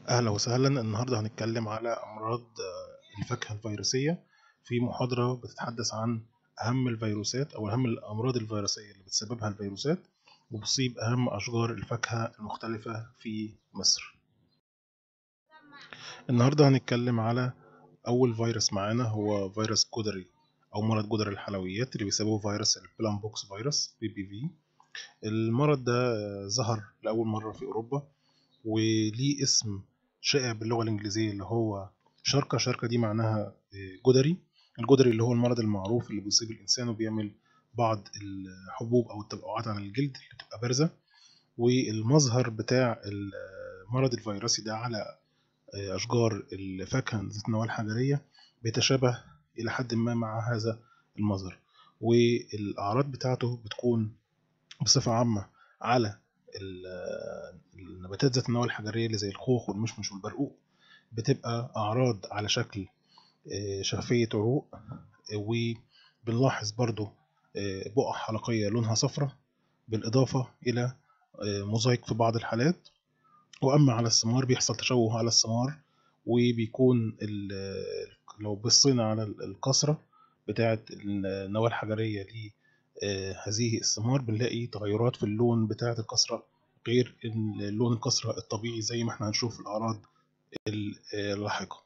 أهلا وسهلا النهاردة هنتكلم على أمراض آه، الفاكهة الفيروسية في محاضرة بتتحدث عن أهم الفيروسات أو أهم الأمراض الفيروسية اللي بتسببها الفيروسات وبتصيب أهم أشجار الفاكهة المختلفة في مصر النهاردة هنتكلم على أول فيروس معانا هو فيروس جدري أو مرض جدري الحلويات اللي بيسببه فيروس البلام بوكس فيروس بي بي في المرض ده آه، ظهر لأول مرة في أوروبا وليه اسم شائع باللغة الإنجليزية اللي هو شركة شركة دي معناها آه، جدري الجدري اللي هو المرض المعروف اللي بيصيب الإنسان وبيعمل بعض الحبوب أو التبقعات على الجلد اللي بتبقى بارزة والمظهر بتاع المرض الفيروسي ده على آه، أشجار الفاكهة ذات النواة الحجرية بيتشابه إلى حد ما مع هذا المظهر والأعراض بتاعته بتكون بصفة عامة على ال- النباتات ذات النواة الحجرية اللي زي الخوخ والمشمش والبرقوق بتبقى أعراض على شكل آه، شفافية عروق آه، وبنلاحظ برضو آه، بقع حلقية لونها صفرة بالإضافة إلى آه، موزايك في بعض الحالات وأما على الثمار بيحصل تشوه على الثمار وبيكون ال- لو بصينا على الكسرة بتاعة النواة الحجرية لهذه الثمار بنلاقي تغيرات في اللون بتاعة الكسرة غير لون الكسرة الطبيعي زي ما احنا هنشوف في الأعراض اللاحقة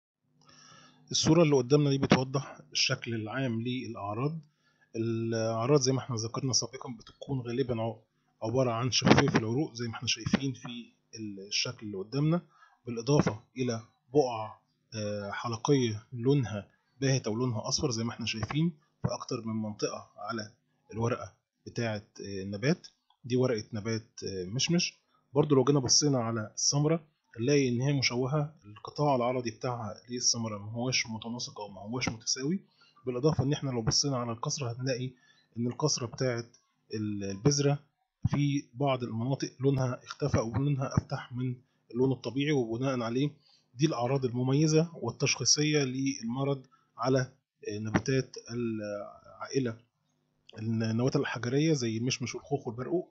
الصورة اللي قدامنا دي بتوضح الشكل العام للأعراض الأعراض زي ما احنا ذكرنا سابقا بتكون غالبا عو- عبارة عن شفاف في العروق زي ما احنا شايفين في الشكل اللي قدامنا بالإضافة إلى بقع آه، حلقية لونها باهت أو لونها أصفر زي ما احنا شايفين في أكتر من منطقة على الورقة بتاعة آه، النبات دي ورقة نبات آه، مشمش برضو لو جينا بصينا على الثمرة هنلاقي إن هي مشوهة القطاع العرضي بتاعها للثمرة ما هوش متناسق أو ما هوش متساوي بالإضافة إن إحنا لو بصينا على الكسرة هنلاقي إن الكسرة بتاعة البذرة في بعض المناطق لونها اختفى أو لونها أفتح من اللون الطبيعي وبناء عليه دي الأعراض المميزة والتشخيصية للمرض على نباتات العائلة النواة الحجرية زي المشمش والخوخ والبرقوق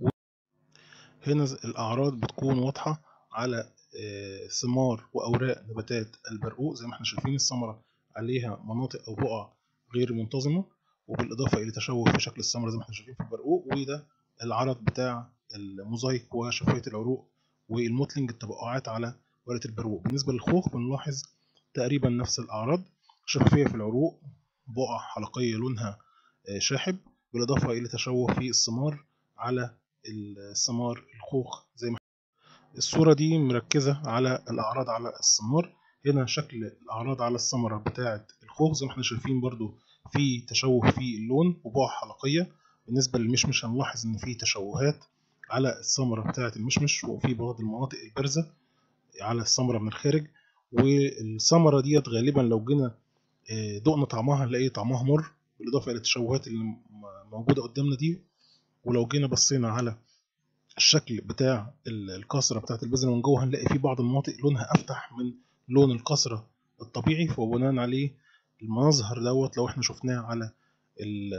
هنا الأعراض بتكون واضحة على آه، ثمار وأوراق نباتات البرقوق زي ما احنا شايفين الثمرة عليها مناطق أو بقع غير منتظمة وبالإضافة إلى تشوه في شكل الثمرة زي ما احنا شايفين في البرقوق وده العرض بتاع الموزايك وشفاية العروق والموتلنج التبقعات على ورقة البرقوق بالنسبة للخوخ بنلاحظ تقريبا نفس الأعراض شفافية في العروق بقع حلقية لونها آه، شاحب بالإضافة إلى تشوه في الثمار على الثمار الخوخ زي ما الصورة دي مركزة على الأعراض على الثمار هنا شكل الأعراض على الثمرة بتاعة الخوخ زي ما احنا شايفين برضو في تشوه في اللون وبقع حلقية بالنسبة للمشمش هنلاحظ إن في تشوهات على الثمرة بتاعة المشمش وفي بعض المناطق البارزة على الثمرة من الخارج والثمرة ديت غالبا لو جينا آه، دقنا طعمها هنلاقي طعمها مر بالإضافة إلى التشوهات اللي م- موجودة قدامنا دي ولو جينا بصينا على الشكل بتاع ال- الكسرة بتاعت البذرة من جوه هنلاقي في بعض المناطق لونها أفتح من لون الكسرة الطبيعي فبناء عليه المظهر دوت لو احنا شفناه على ال-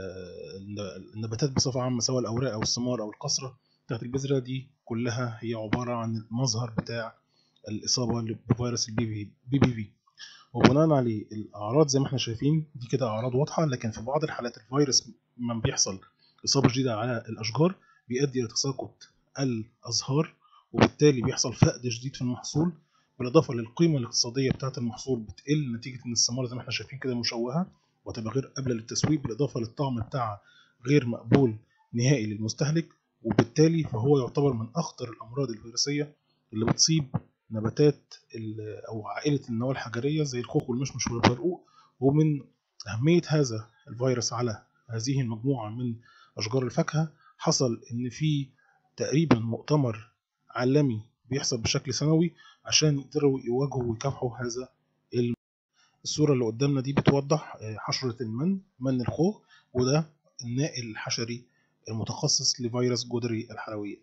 ال- النباتات بصفة عامة سواء الأوراق أو الثمار أو الكسرة بتاعت البذرة دي كلها هي عبارة عن المظهر بتاع الإصابة بفيروس البي بي بي بي في وبناء عليه الأعراض زي ما احنا شايفين دي كده أعراض واضحة لكن في بعض الحالات الفيروس لما بيحصل إصابة جديدة على الأشجار بيؤدي إلى تساقط الأزهار وبالتالي بيحصل فقد شديد في المحصول بالإضافة للقيمة الاقتصادية بتاعة المحصول بتقل نتيجة إن الثمرة زي ما احنا شايفين كده مشوهة وتبقى غير قابلة للتسويق بالإضافة للطعم بتاعها غير مقبول نهائي للمستهلك وبالتالي فهو يعتبر من أخطر الأمراض الفيروسية اللي بتصيب نباتات ال- أو عائلة النواة الحجرية زي الخوخ والمشمش والبرقوق ومن أهمية هذا الفيروس على هذه المجموعة من أشجار الفاكهة حصل إن في تقريبا مؤتمر عالمي بيحصل بشكل سنوي عشان يقدروا يواجهوا ويكافحوا هذا الم- الصورة اللي قدامنا دي بتوضح آه، حشرة المن من الخوخ وده النائل الحشري المتخصص لفيروس جدري الحلويات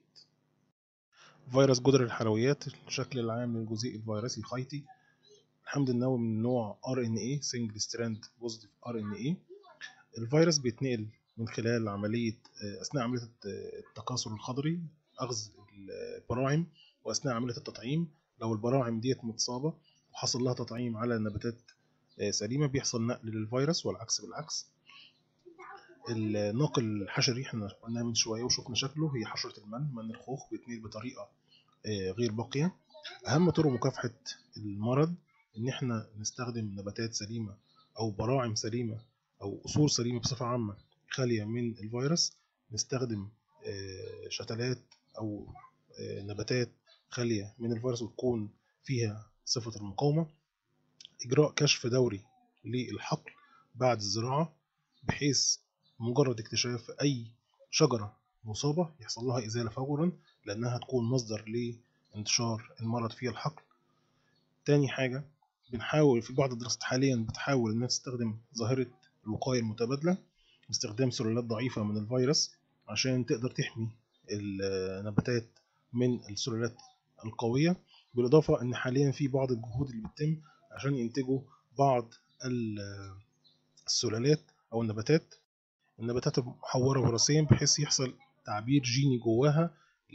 فيروس جدري الحلويات الشكل العام للجزيء الفيروسي الخيطي الحمض النووي من نوع RNA single strand positive RNA الفيروس بيتنقل من خلال عملية آه، أثناء عملية الت- التكاثر الخضري أخذ البراعم وأثناء عملية التطعيم لو البراعم ديت متصابة وحصل لها تطعيم على نباتات آه، سليمة بيحصل نقل للفيروس والعكس بالعكس الناقل الحشري احنا قلناه من شوية وشفنا شكله هي حشرة المن من الخوخ بيتنقل بطريقة آه، غير باقية أهم طرق مكافحة المرض إن احنا نستخدم نباتات سليمة أو براعم سليمة أو أصول سليمة بصفة عامة خالية من الفيروس نستخدم آه، شتلات أو آه، نباتات خالية من الفيروس وتكون فيها صفة المقاومة إجراء كشف دوري للحقل بعد الزراعة بحيث مجرد اكتشاف أي شجرة مصابة يحصل لها إزالة فورا لأنها تكون مصدر لانتشار المرض في الحقل تاني حاجة بنحاول في بعض الدراسات حاليا بتحاول إنها تستخدم ظاهرة الوقاية المتبادلة باستخدام سلالات ضعيفة من الفيروس عشان تقدر تحمي النباتات من السلالات القوية بالإضافة إن حاليا في بعض الجهود اللي بتتم عشان ينتجوا بعض السلالات أو النباتات النباتات المحورة وراثيا بحيث يحصل تعبير جيني جواها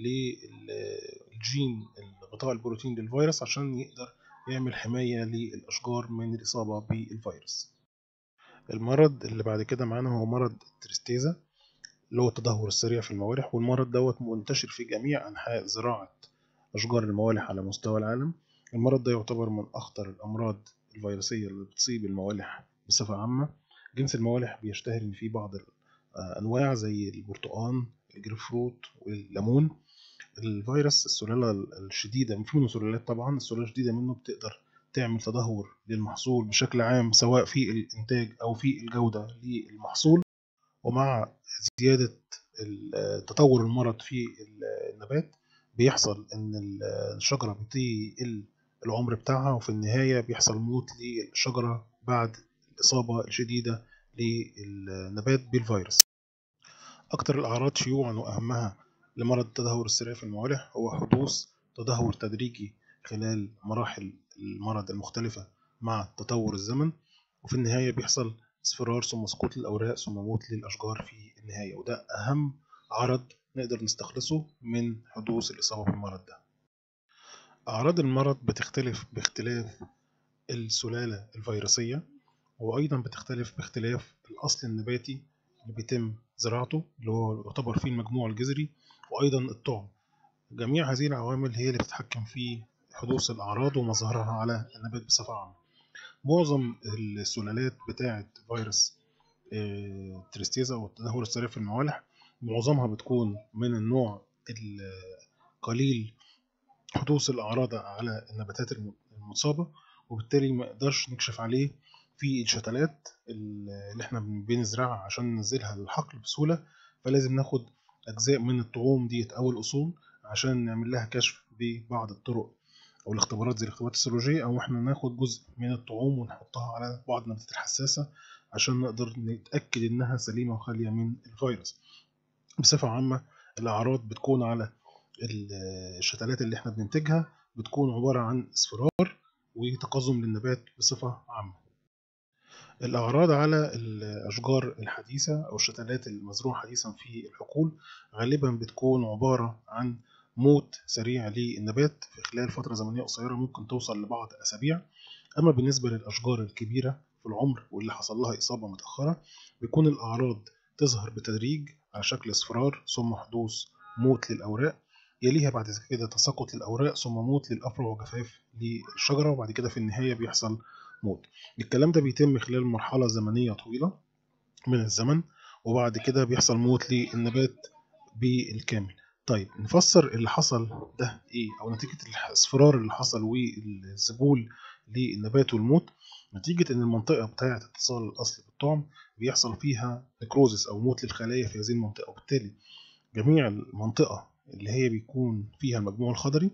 للجين غطاء البروتين للفيروس عشان يقدر يعمل حماية للأشجار من الإصابة بالفيروس المرض اللي بعد كده معانا هو مرض التريستيزا اللي هو التدهور السريع في الموالح والمرض دوت منتشر في جميع أنحاء زراعة أشجار الموالح على مستوى العالم المرض ده يعتبر من أخطر الأمراض الفيروسية اللي بتصيب الموالح بصفة عامة جنس الموالح بيشتهر إن فيه بعض الأنواع زي البرتقان الجريب فروت والليمون الفيروس السلالة الشديدة في منه سلالات طبعا السلالة الشديدة منه بتقدر تعمل تدهور للمحصول بشكل عام سواء في الإنتاج أو في الجودة للمحصول ومع زيادة تطور المرض في النبات بيحصل إن الشجرة بتقل العمر بتاعها وفي النهاية بيحصل موت للشجرة بعد الإصابة الشديدة للنبات بالفيروس أكثر الأعراض شيوعا وأهمها لمرض التدهور السريع في الموالح هو حدوث تدهور تدريجي خلال مراحل المرض المختلفة مع تطور الزمن وفي النهاية بيحصل اصفرار ثم سقوط للأوراق ثم موت للأشجار في النهاية وده أهم عرض نقدر نستخلصه من حدوث الإصابة بالمرض ده أعراض المرض بتختلف باختلاف السلالة الفيروسية وأيضا بتختلف باختلاف الأصل النباتي اللي بيتم زراعته اللي هو يعتبر فيه المجموع الجذري وأيضا الطعم جميع هذه العوامل هي اللي بتتحكم في حدوث الأعراض ومظهرها على النبات بصفة عامة معظم السلالات بتاعة فيروس آه، تريستيزا أو التدهور السريع في الموالح معظمها بتكون من النوع القليل حدوث الأعراض على النباتات المصابة وبالتالي ما نقدرش نكشف عليه في الشتلات اللي احنا بنزرعها عشان ننزلها للحقل بسهولة فلازم ناخد أجزاء من الطعوم ديت أو الأصول عشان نعمل لها كشف ببعض الطرق أو الاختبارات زي الاختبارات السيرولوجية أو احنا ناخد جزء من الطعوم ونحطها على بعض النباتات الحساسة عشان نقدر نتأكد إنها سليمة وخالية من الفيروس بصفة عامة الأعراض بتكون على الشتلات اللي احنا بننتجها بتكون عبارة عن اصفرار وتقزم للنبات بصفة عامة الأعراض على الأشجار الحديثة أو الشتلات المزروعة حديثا في الحقول غالبا بتكون عبارة عن موت سريع للنبات في خلال فترة زمنية قصيرة ممكن توصل لبعض أسابيع أما بالنسبة للأشجار الكبيرة في العمر واللي حصل لها إصابة متأخرة بيكون الأعراض تظهر بالتدريج على شكل اصفرار ثم حدوث موت للأوراق يليها بعد كده تساقط للأوراق ثم موت للأفرع وجفاف للشجرة وبعد كده في النهاية بيحصل موت الكلام ده بيتم خلال مرحلة زمنية طويلة من الزمن وبعد كده بيحصل موت للنبات بالكامل طيب نفسر اللي حصل ده ايه او نتيجة الاصفرار اللي حصل والذبول للنبات والموت نتيجة ان المنطقة بتاعة اتصال الاصل بالطعم بيحصل فيها نكروزس او موت للخلايا في هذه المنطقة وبالتالي جميع المنطقة اللي هي بيكون فيها المجموع الخضري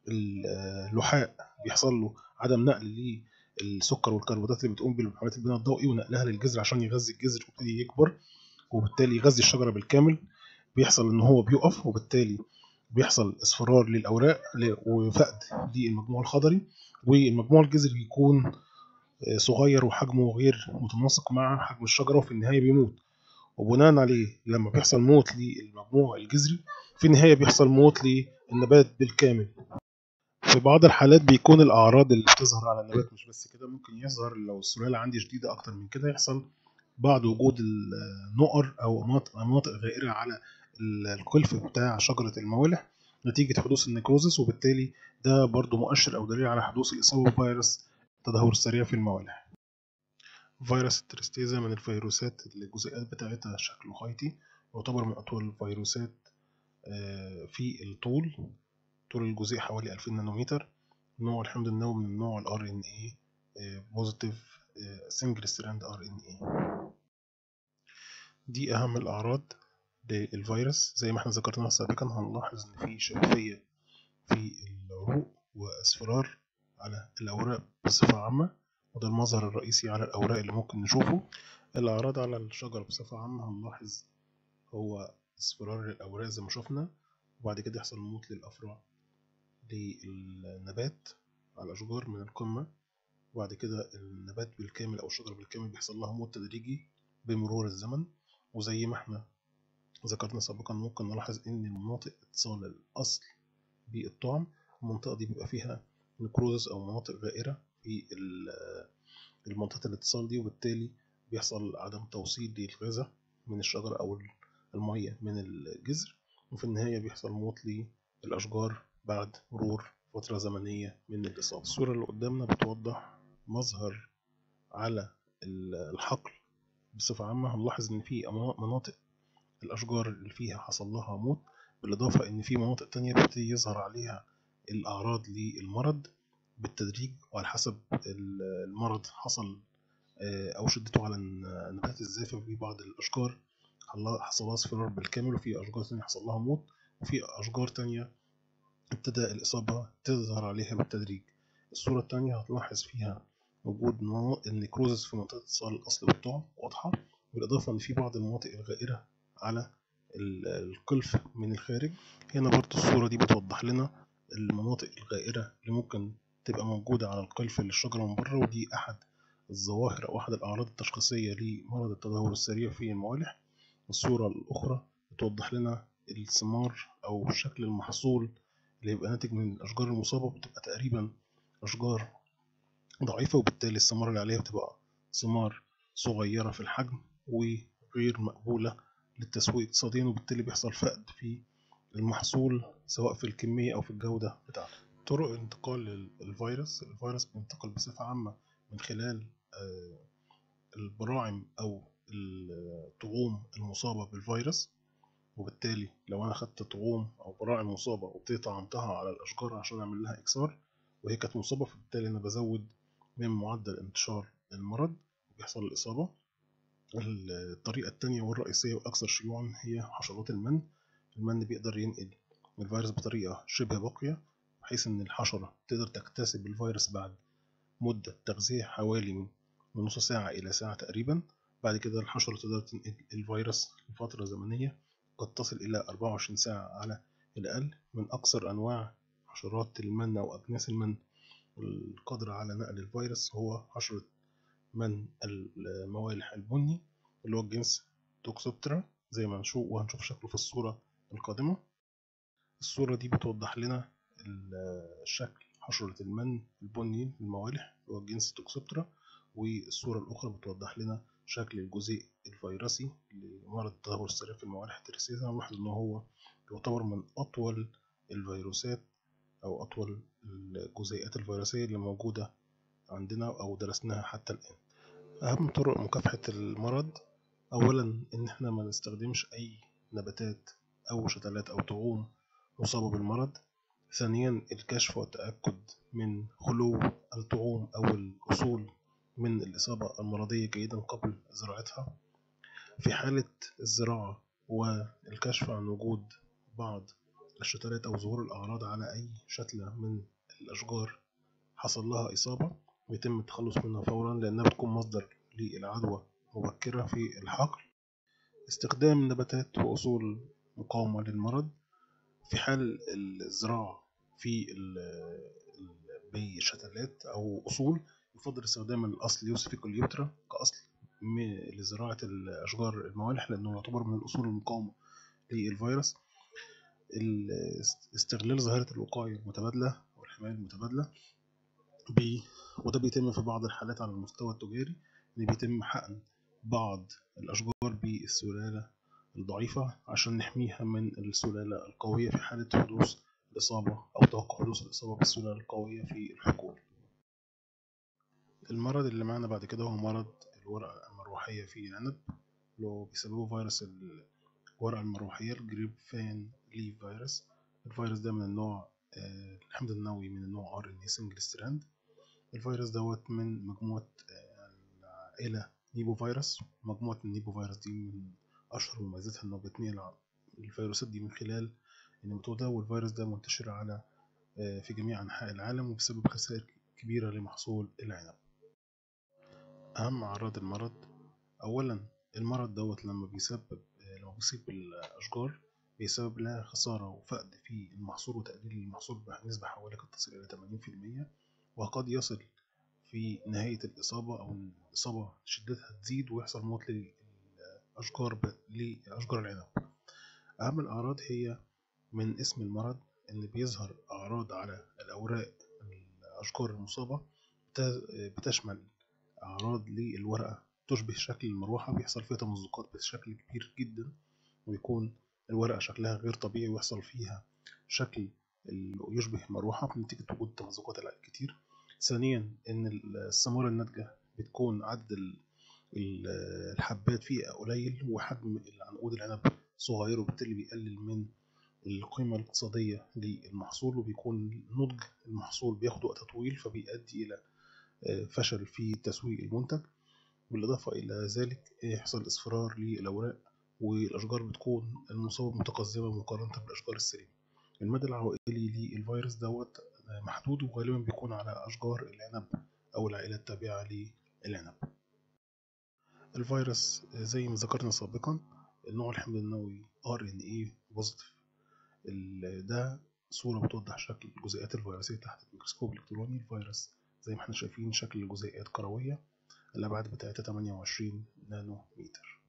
اللحاء بيحصل له عدم نقل للسكر والكربوهيدرات اللي بتقوم بعمليه البناء الضوئي ونقلها للجذر عشان يغذي الجذر ويبتدي يكبر وبالتالي يغذي الشجره بالكامل بيحصل ان هو بيقف وبالتالي بيحصل اصفرار للاوراق وفقد للمجموع الخضري والمجموع الجذري بيكون آه، صغير وحجمه غير متناسق مع حجم الشجره وفي النهايه بيموت وبناء عليه لما بيحصل موت للمجموع الجذري في النهايه بيحصل موت للنبات بالكامل في بعض الحالات بيكون الأعراض اللي بتظهر على النبات مش بس كده ممكن يظهر لو السلالة عندي شديدة أكتر من كده يحصل بعد وجود النقر أو مناطق غائرة على القلف بتاع شجرة الموالح نتيجة حدوث النيكروزس وبالتالي ده برضو مؤشر أو دليل على حدوث الإصابة بفيروس التدهور السريع في الموالح فيروس التريستيزا من الفيروسات اللي الجزيئات بتاعتها شكله خيطي يعتبر من أطول الفيروسات في الطول طول الجزيء حوالي 2000 نانومتر نوع الحمض النووي من نوع ال RNA بوزيتيف سنجل ستراند RNA دي أهم الأعراض للفيروس زي ما احنا ذكرناها سابقا هنلاحظ إن في شفافية في العروق واصفرار على الأوراق بصفة عامة وده المظهر الرئيسي على الأوراق اللي ممكن نشوفه الأعراض على الشجر بصفة عامة هنلاحظ هو اصفرار الأوراق زي ما شفنا وبعد كده يحصل موت للأفرع للنبات على الأشجار من القمة وبعد كده النبات بالكامل أو الشجرة بالكامل بيحصل لها موت تدريجي بمرور الزمن وزي ما احنا ذكرنا سابقا ممكن نلاحظ إن مناطق اتصال الأصل بالطعم المنطقة دي بيبقى فيها نكروزس أو مناطق غائرة في المنطقة الاتصال دي وبالتالي بيحصل عدم توصيل للغذاء من الشجرة أو المية من الجذر وفي النهاية بيحصل موت للأشجار بعد مرور فترة زمنية من الإصابة الصورة اللي قدامنا بتوضح مظهر على الحقل بصفة عامة هنلاحظ إن في مناطق الأشجار اللي فيها حصل لها موت بالإضافة إن في مناطق تانية بيبتدي يظهر عليها الأعراض للمرض بالتدريج وعلى حسب المرض حصل أو شدته على النبات ازاي في بعض الأشجار حصل لها اصفرار بالكامل وفي أشجار تانية حصل لها موت وفي أشجار تانية ابتدى الإصابة تظهر عليها بالتدريج الصورة التانية هتلاحظ فيها وجود النيكروزس في منطقة اتصال الأصل بالطعم واضحة بالإضافة إن في بعض المناطق الغائرة على القلف من الخارج هنا برضو الصورة دي بتوضح لنا المناطق الغائرة اللي ممكن تبقى موجودة على القلف للشجرة من بره ودي أحد الظواهر أو أحد الأعراض التشخيصية لمرض التدهور السريع في الموالح الصورة الأخرى بتوضح لنا الثمار أو شكل المحصول اللي يبقى ناتج من الأشجار المصابة بتبقى تقريبا أشجار ضعيفة وبالتالي الثمار اللي عليها بتبقى ثمار صغيرة في الحجم وغير مقبولة للتسويق اقتصاديا وبالتالي بيحصل فقد في المحصول سواء في الكمية أو في الجودة بتاعته طرق انتقال الفيروس الفيروس بينتقل بصفة عامة من خلال البراعم أو الطعوم المصابة بالفيروس وبالتالي لو أنا خدت طعوم أو براعم مصابة وابتديت طعمتها على الأشجار عشان أعمل لها إكسار وهي كانت مصابة فبالتالي أنا بزود من معدل انتشار المرض وبيحصل الإصابة الطريقة التانية والرئيسية والأكثر شيوعا هي حشرات المن المن بيقدر ينقل الفيروس بطريقة شبه باقية بحيث إن الحشرة تقدر تكتسب الفيروس بعد مدة تغذية حوالي من نص ساعة إلى ساعة تقريبا بعد كده الحشرة تقدر تنقل الفيروس لفترة زمنية قد تصل إلى 24 ساعة على الأقل من أكثر أنواع حشرات المن أو أجناس المن القادرة على نقل الفيروس هو حشرة من الموالح البني اللي هو الجنس توكسوبترا زي ما هنشوف وهنشوف شكله في الصورة القادمة الصورة دي بتوضح لنا الشكل حشرة المن البني الموالح اللي هو الجنس توكسوبترا والصورة الأخرى بتوضح لنا شكل الجزيء الفيروسي لمرض التدهور السريع في الموالح التريسيزا هنلاحظ إن هو يعتبر من أطول الفيروسات أو أطول الجزيئات الفيروسية اللي موجودة عندنا أو درسناها حتى الآن أهم طرق مكافحة المرض أولا إن إحنا ما نستخدمش أي نباتات أو شتلات أو طعوم مصابة بالمرض ثانيا الكشف والتأكد من خلو الطعوم أو الأصول من الإصابة المرضية جيدا قبل زراعتها في حالة الزراعة والكشف عن وجود بعض الشتلات أو ظهور الأعراض على أي شتلة من الأشجار حصل لها إصابة ويتم التخلص منها فورا لأنها بتكون مصدر للعدوى مبكرة في الحقل استخدام نباتات وأصول مقاومة للمرض في حال الزراعة في بشتلات أو أصول يفضل استخدام الأصل يوسفي كوليوترا كأصل لزراعة الأشجار الموالح لأنه يعتبر من الأصول المقاومة للفيروس استغلال ظاهرة الوقاية المتبادلة الحماية المتبادلة بي وده بيتم في بعض الحالات على المستوى التجاري إن بيتم حقن بعض الأشجار بالسلالة الضعيفة عشان نحميها من السلالة القوية في حالة حدوث الإصابة أو توقع حدوث الإصابة بالسلالة القوية في الحقول المرض اللي معنا بعد كده هو مرض الورقة المروحية في العنب اللي هو بيسببه فيروس الورقة المروحية الجريب فان ليف فيروس الفيروس ده من النوع آه، الحمض النووي من النوع ار ان سنجل ستراند الفيروس دوت من مجموعة آه، العائلة نيبو فيروس مجموعة النيبو فيروس دي من أشهر مميزاتها إنه بيتنقل الفيروسات دي من خلال النيماتودا والفيروس ده منتشر على آه، في جميع أنحاء العالم وبسبب خسائر كبيرة لمحصول العنب أهم أعراض المرض أولا المرض دوت لما بيسبب لما بيصيب الأشجار بيسبب لها خسارة وفقد في المحصول وتقليل المحصول بنسبة حوالي قد تصل إلى 80% وقد يصل في نهاية الإصابة أو الإصابة شدتها تزيد ويحصل موت للأشجار لأشجار العنب أهم الأعراض هي من اسم المرض إن بيظهر أعراض على الأوراق الأشجار المصابة بتشمل أعراض للورقة تشبه شكل المروحة بيحصل فيها تمزقات بشكل كبير جدا ويكون الورقة شكلها غير طبيعي ويحصل فيها شكل يشبه مروحة نتيجة وجود تمزقات الكتير ثانيا إن الثمرة الناتجة بتكون عدد الحبات فيها قليل وحجم عنقود العنب صغير وبالتالي بيقلل من القيمة الاقتصادية للمحصول وبيكون نضج المحصول بياخد وقت طويل فبيؤدي إلى فشل في تسويق المنتج بالإضافة إلى ذلك يحصل إصفرار للأوراق والأشجار بتكون المصابة متقزمة مقارنة بالأشجار السليمة المدى العوائلي للفيروس دوت محدود وغالبا بيكون على أشجار العنب أو العائلة التابعة للعنب الفيروس زي ما ذكرنا سابقا النوع الحمض النووي RNA بوزيتيف ده صورة بتوضح شكل الجزيئات الفيروسية تحت الميكروسكوب الإلكتروني الفيروس زي ما احنا شايفين شكل الجزيئات كروية الأبعاد بتاعتها 28 نانو متر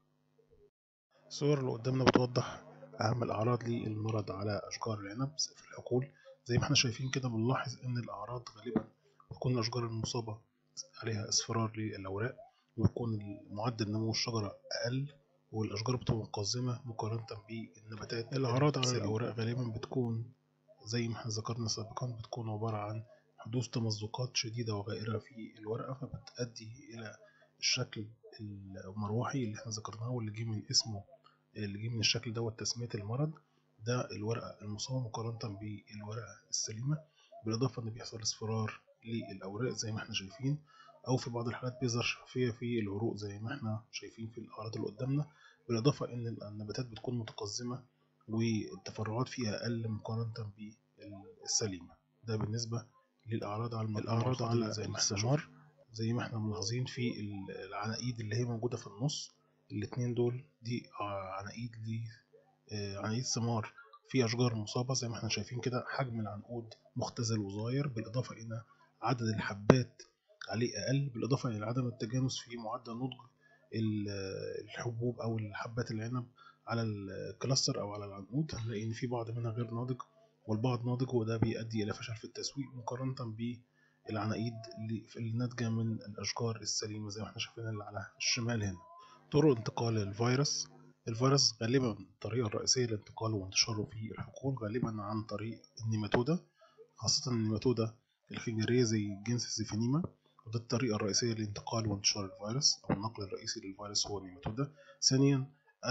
الصور اللي قدامنا بتوضح أهم الأعراض للمرض على أشجار العنب في الحقول زي ما احنا شايفين كده بنلاحظ إن الأعراض غالبا بتكون الأشجار المصابة عليها اصفرار للأوراق ويكون معدل نمو الشجرة أقل والأشجار بتبقى مقزمة مقارنة بالنباتات الأعراض على الأوراق غالبا بتكون زي ما احنا ذكرنا سابقا بتكون عبارة عن حدوث تمزقات شديدة وغائرة في الورقة فبتؤدي إلى الشكل المروحي اللي احنا ذكرناه واللي جه من اسمه اللي جه من الشكل دوت تسمية المرض ده الورقة المصابة مقارنة بالورقة السليمة بالإضافة إن بيحصل اصفرار للأوراق زي ما احنا شايفين أو في بعض الحالات بيظهر شفافية في العروق زي ما احنا شايفين في الأعراض اللي قدامنا بالإضافة إن النباتات بتكون متقزمة والتفرعات فيها أقل مقارنة بالسليمة ده بالنسبة للأعراض على الأعراض على الثمار زي ما احنا ملاحظين في العناقيد اللي هي موجودة في النص الاتنين دول دي عناقيد دي عناقيد ثمار في أشجار مصابة زي ما احنا شايفين كده حجم العنقود مختزل وصغير بالإضافة إلى عدد الحبات عليه أقل بالإضافة إلى عدم التجانس في معدل نضج الحبوب أو الحبات العنب على الكلاستر أو على العنقود هنلاقي إن في بعض منها غير ناضج والبعض ناضج وده بيؤدي إلى فشل في التسويق مقارنة بالعناقيد اللي ناتجة من الأشجار السليمة زي ما احنا شايفين اللي على الشمال هنا طرق انتقال الفيروس الفيروس غالبا الطريقة الرئيسية لانتقاله وانتشاره في الحقول غالبا عن طريق النيماتودا خاصة النيماتودا الخنجرية زي جنس الزيفينيما وده الطريقة الرئيسية لانتقال وانتشار الفيروس أو النقل الرئيسي للفيروس هو النيماتودا ثانيا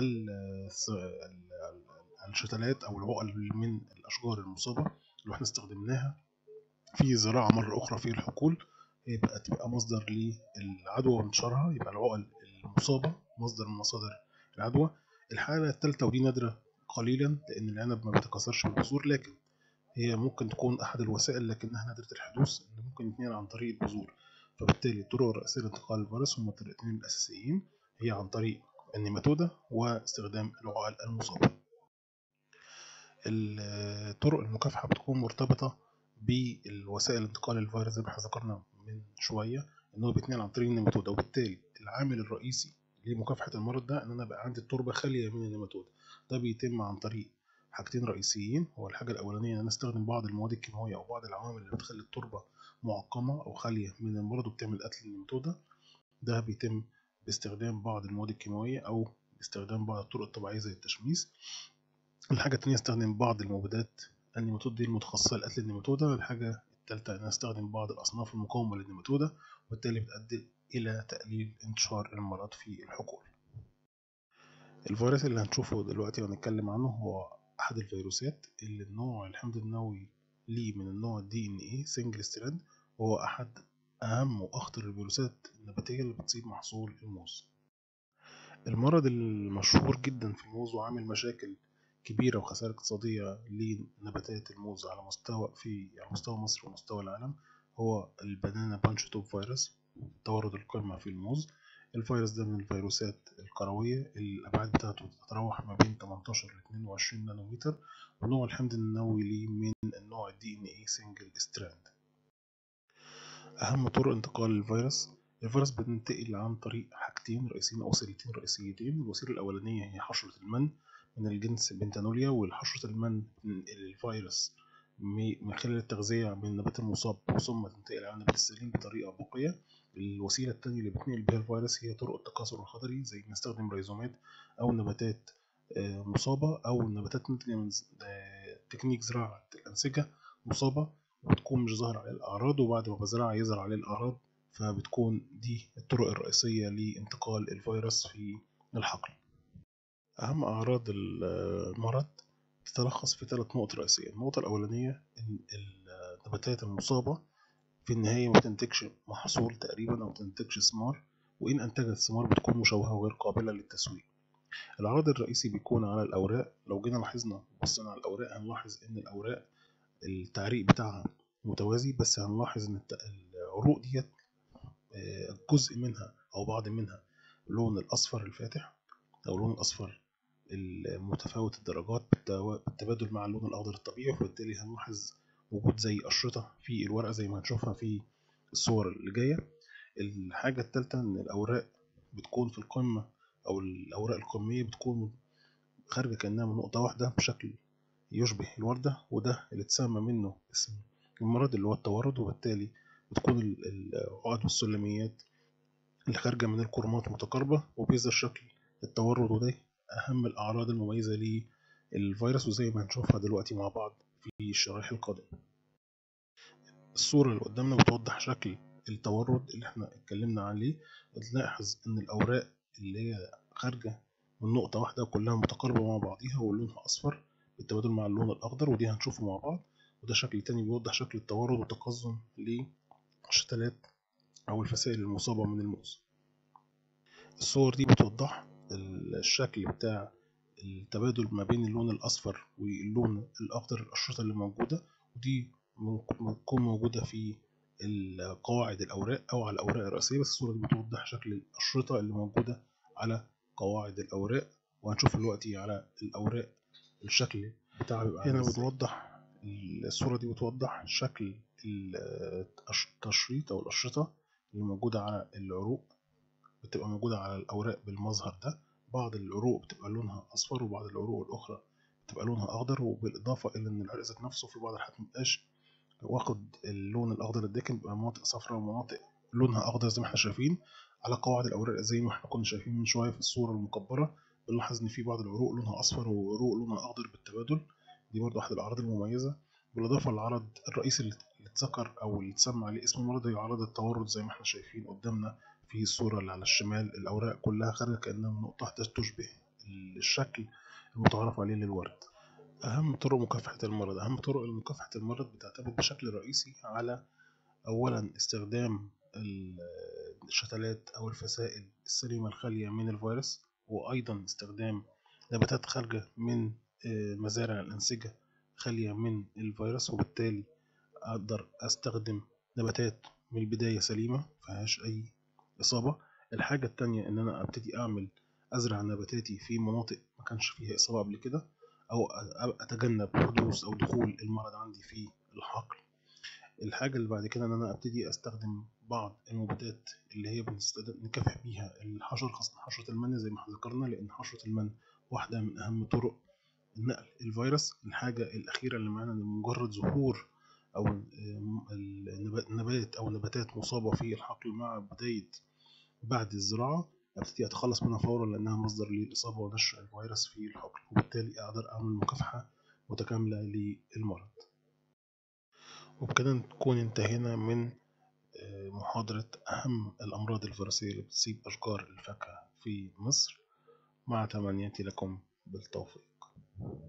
الشتلات أو العقل من الأشجار المصابة اللي احنا استخدمناها في زراعة مرة أخرى في الحقول يبقى تبقى مصدر للعدوى وانتشارها يبقى العقل المصابة مصدر من مصادر العدوى الحالة الثالثة ودي نادرة قليلا لأن العنب ما بيتكاثرش بالبذور لكن هي ممكن تكون أحد الوسائل لكنها نادرة الحدوث إن ممكن يتنقل عن طريق البذور فبالتالي الطرق الرئيسية لانتقال الفيروس هما الطريقتين الأساسيين هي عن طريق النيماتودا واستخدام العقل المصابة الطرق المكافحة بتكون مرتبطة بالوسائل انتقال الفيروس زي ما احنا ذكرنا من شوية إن هو بيتنقل عن طريق النيماتودا وبالتالي العامل الرئيسي لمكافحة المرض ده إن أنا بقى عندي التربة خالية من النيماتودا ده بيتم عن طريق حاجتين رئيسيين هو الحاجة الأولانية إن أنا أستخدم بعض المواد الكيماوية أو بعض العوامل اللي بتخلي التربة معقمة أو خالية من المرض وبتعمل قتل النيماتودا ده بيتم باستخدام بعض المواد الكيماوية أو باستخدام بعض الطرق الطبيعية زي التشميس الحاجة التانية استخدم بعض المبيدات النيماتود دي المتخصصة لقتل النيماتودا الحاجة التالتة إن أنا أستخدم بعض الأصناف المقاومة للنيماتودا وبالتالي بتؤدي إلى تقليل انتشار المرض في الحقول الفيروس اللي هنشوفه دلوقتي وهنتكلم عنه هو أحد الفيروسات اللي النوع الحمض النووي ليه من النوع دي ان ايه سنجل ستراند وهو أحد أهم وأخطر الفيروسات النباتية اللي بتصيب محصول الموز المرض المشهور جدا في الموز وعامل مشاكل كبيرة وخسائر اقتصادية لنباتات الموز على مستوى في على مستوى مصر ومستوى العالم هو البنانا بانش توب فيروس تورد القمة في الموز الفيروس ده من الفيروسات الكروية الأبعاد بتاعته تتراوح ما بين 18 ل 22 نانومتر ونوع الحمض النووي ليه من النوع الدي ان اي سنجل ستراند أهم طرق انتقال الفيروس الفيروس بينتقل عن طريق حاجتين رئيسيين أو وسيلتين رئيسيتين الوسيلة الأولانية هي حشرة المن من الجنس بنتانوليا والحشرة المن الفيروس من خلال التغذية من النبات المصاب ثم تنتقل على النبات السليم بطريقة بقية الوسيلة التانية اللي بتنقل بها الفيروس هي طرق التكاثر الخضري زي نستخدم ريزومات أو نباتات مصابة أو نباتات ناتجة من تكنيك زراعة الأنسجة مصابة وبتكون مش ظاهر عليه الأعراض وبعد ما بزرعها يظهر عليه الأعراض فبتكون دي الطرق الرئيسية لانتقال الفيروس في الحقل أهم أعراض المرض تتلخص في ثلاث نقط رئيسية النقطة الأولانية إن النباتات المصابة في النهاية ما تنتجش محصول تقريبا أو تنتجش ثمار وإن أنتجت ثمار بتكون مشوهة وغير قابلة للتسويق العرض الرئيسي بيكون على الأوراق لو جينا لاحظنا بصينا على الأوراق هنلاحظ إن الأوراق التعريق بتاعها متوازي بس هنلاحظ إن العروق ديت جزء منها أو بعض منها اللون الأصفر الفاتح أو اللون الأصفر المتفاوت الدرجات بالتبادل مع اللون الأخضر الطبيعي وبالتالي هنلاحظ وجود زي أشرطة في الورقة زي ما هنشوفها في الصور اللي جاية الحاجة التالتة إن الأوراق بتكون في القمة أو الأوراق القمية بتكون خارجة كأنها من نقطة واحدة بشكل يشبه الوردة وده اللي اتسمى منه اسم المرض اللي هو التورد وبالتالي بتكون العقد والسلميات اللي خارجة من القرمات متقاربة وبيظهر شكل التورد وده أهم الأعراض المميزة للفيروس وزي ما هنشوفها دلوقتي مع بعض في الشرائح القادمة الصورة اللي قدامنا بتوضح شكل التورد اللي احنا اتكلمنا عليه تلاحظ ان الأوراق اللي هي خارجة من نقطة واحدة كلها متقاربة مع بعضيها ولونها أصفر بالتبادل مع اللون الأخضر ودي هنشوفه مع بعض وده شكل تاني بيوضح شكل التورد والتقزم للشتلات أو الفسائل المصابة من الموز الصور دي بتوضح الشكل بتاع التبادل ما بين اللون الأصفر واللون الأخضر الأشرطة اللي موجودة ودي بتكون موجودة في قواعد الأوراق أو على الأوراق الرئيسية بس الصورة دي بتوضح شكل الأشرطة اللي موجودة على قواعد الأوراق وهنشوف دلوقتي على الأوراق الشكل بتاعها بيبقى هنا بتوضح الصورة دي بتوضح شكل التشريط أو الأشرطة اللي موجودة على العروق بتبقى موجودة على الأوراق بالمظهر ده بعض العروق بتبقى لونها أصفر وبعض العروق الأخرى بتبقى لونها أخضر وبالإضافة إلى إن العرق ذات نفسه في بعض الحالات مبقاش واخد اللون الأخضر الداكن بيبقى مناطق صفراء ومناطق لونها أخضر زي ما احنا شايفين على قواعد الأوراق زي ما احنا كنا شايفين من شوية في الصورة المكبرة بنلاحظ إن في بعض العروق لونها أصفر وعروق لونها أخضر بالتبادل دي برضه أحد الأعراض المميزة بالإضافة للعرض الرئيسي اللي اتذكر أو اللي اتسمى عليه اسم المرض هي عرض التورد زي ما احنا شايفين قدامنا في الصورة اللي على الشمال الأوراق كلها خارجة كأنها من نقطة واحدة تشبه الشكل المتعارف عليه للورد أهم طرق مكافحة المرض أهم طرق مكافحة المرض بتعتمد بشكل رئيسي على أولا استخدام الشتلات أو الفسائل السليمة الخالية من الفيروس وأيضا استخدام نباتات خارجة من مزارع الأنسجة خالية من الفيروس وبالتالي أقدر أستخدم نباتات من البداية سليمة مفيهاش أي إصابة الحاجة التانية إن أنا أبتدي أعمل أزرع نباتاتي في مناطق ما كانش فيها إصابة قبل كده أو أتجنب حدوث أو دخول المرض عندي في الحقل الحاجة اللي بعد كده إن أنا أبتدي أستخدم بعض المبيدات اللي هي بنكافح بيها الحشر خاصة حشرة المن زي ما ذكرنا لأن حشرة المن واحدة من أهم طرق نقل الفيروس الحاجة الأخيرة اللي معانا إن مجرد ظهور أو النبات أو النباتات مصابة في الحقل مع بداية بعد الزراعة أبتدي أتخلص منها فورا لأنها مصدر للإصابة ونشر الفيروس في الحقل وبالتالي أقدر أعمل مكافحة متكاملة للمرض وبكده نكون انتهينا من محاضرة أهم الأمراض الفيروسية اللي بتصيب أشجار الفاكهة في مصر مع تمنياتي لكم بالتوفيق